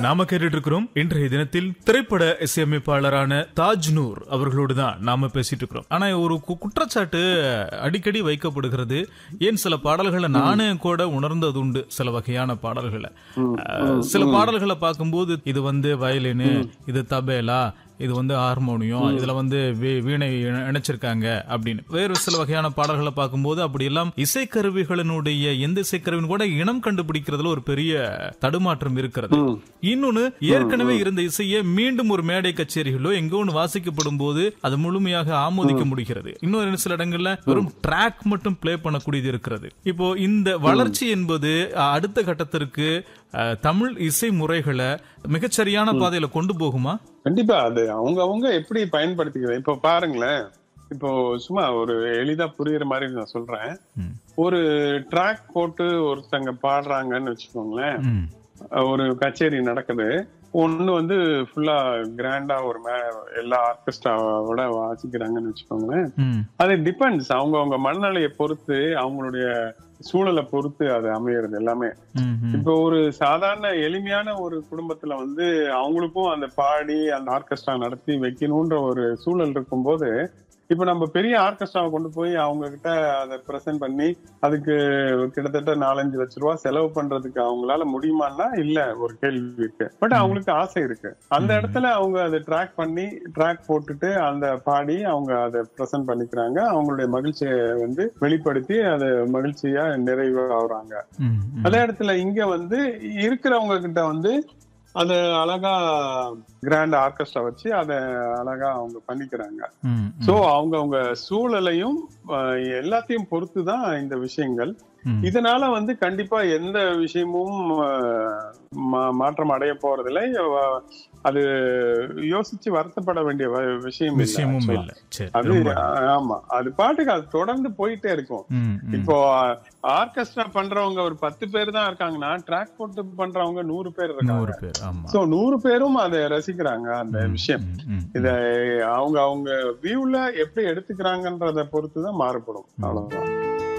நாம கேட்டுட்டு இருக்கிறோம் இன்றைய தினத்தில் திரைப்பட இசையமைப்பாளரான தாஜ் நூர் அவர்களோடு தான் நாம பேசிட்டு இருக்கிறோம் ஆனா ஒரு கு- குற்றச்சாட்டு அடிக்கடி வைக்கப்படுகிறது ஏன் சில பாடல்களை நானே கூட உணர்ந்தது உண்டு சில வகையான பாடல்களை அஹ், சில பாடல்களை பார்க்கும்போது இது வந்து வயலினு இது தபேலா இது வந்து ஹார்மோனியம் இதுல வந்து வீ- வீணை இணை- இணைச்சிருக்காங்க அப்படின்னு வேறு சில வகையான பாடல்களை பார்க்கும்போது அப்படி எல்லாம் இசைக்கருவிகளினுடைய எந்த இசைக்கருவின் கூட இனம் கண்டுபிடிக்கிறதுல ஒரு பெரிய தடுமாற்றம் இருக்கிறது இன்னொன்னு ஏற்கனவே இருந்த இசையை மீண்டும் ஒரு மேடை கச்சேரிகளோ எங்கோ ஒன்று வாசிக்கப்படும் போது அது முழுமையாக ஆமோதிக்க முடிகிறது இன்னொரு சில இடங்கள்ல வெறும் ட்ராக் மட்டும் ப்ளே பண்ணக்கூடியது இருக்கிறது இப்போ இந்த வளர்ச்சி என்பது அஹ், அடுத்த கட்டத்திற்கு அஹ், தமிழ் இசை முறைகளை மிகச்சரியான பாதையில கொண்டு போகுமா கண்டிப்பா அது அவங்க அவங்க எப்படி பயன்படுத்திக்கிறது இப்ப பாருங்களேன் இப்போ சும்மா ஒரு எளிதா புரியுற மாதிரி நான் சொல்றேன் ம். ஒரு ட்ராக் போட்டு ஒருத்தங்க பாடுறாங்கன்னு வச்சுக்கோங்களேன் ம். ஒரு கச்சேரி நடக்குது ஒண்ணு வந்து ஃபுல்லா கிராண்டா ஒரு மே எல்லா ஆர்கெஸ்ட்ராவோட வாசிக்கிறாங்கன்னு வச்சுக்கோங்களேன் ம். அது டிபெண்ட்ஸ் அவங்க அவங்க மனநிலையை பொறுத்து அவங்களுடைய சூழலை பொறுத்து அது அமையிறது எல்லாமே ம். ம். இப்போ ஒரு சாதாரண எளிமையான ஒரு குடும்பத்துல வந்து அவங்களுக்கும் அந்த பாடி அந்த ஆர்கெஸ்ட்ரா நடத்தி வைக்கணும்ன்ற ஒரு சூழல் இருக்கும்போது இப்ப நம்ம பெரிய ஆர்கெஸ்ட்ராவை கொண்டு போய் அவங்க கிட்ட அதை பிரசன்ட் பண்ணி அதுக்கு கிட்டத்தட்ட நாலஞ்சு லட்ச ரூபா செலவு பண்றதுக்கு அவங்களால முடியுமான்னா இல்ல ஒரு கேள்வி இருக்கு பட் அவங்களுக்கு ஆசை இருக்கு அந்த இடத்துல அவங்க அதை ட்ராக் பண்ணி ட்ராக் போட்டுட்டு அந்த பாடி அவங்க அதை பிரசன்ட் பண்ணிக்கிறாங்க அவங்களுடைய மகிழ்ச்சியை வந்து வெளிப்படுத்தி அதை மகிழ்ச்சியா நிறைவு ஆகுறாங்க ம். ம். அதே இடத்துல இங்க வந்து இருக்கிறவங்க கிட்ட வந்து அத அழகா கிராண்ட் ஆர்கெஸ்ட்ரா வச்சு அத அழகா அவங்க பண்ணிக்கிறாங்க ம். சோ அவங்க அவங்க சூழலையும் அஹ், எல்லாத்தையும் பொறுத்து தான் இந்த விஷயங்கள் ம். இதனால வந்து கண்டிப்பா எந்த விஷயமும் அஹ், மா- மாற்றம் அடைய போறதில்லை அஹ், அது யோசிச்சு வருத்தப்பட வேண்டிய வ- விஷயம் இல்ல விஷயமும் actually. இல்ல சரி அது ரொம்ப- அஹ், ஆமா அது பாட்டுக்கு அது தொடர்ந்து போயிட்டே இருக்கும் ம். ம். இப்போ ஆர்கெஸ்ட்ரா பண்றவங்க ஒரு பத்து பேர் தான் இருக்காங்கன்னா ட்ராக் போட்டு பண்றவங்க நூறு பேர் இருக்காங்க நூறு பேர் ஆமா சோ நூறு பேரும் அதை ரசிக்கிறாங்க அந்த விஷயம் ம். ம். இத அவங்க அவங்க வியூல எப்படி எடுத்துக்கிறாங்கன்றத பொறுத்து தான் மாறுபடும் அவ்வளவுதான்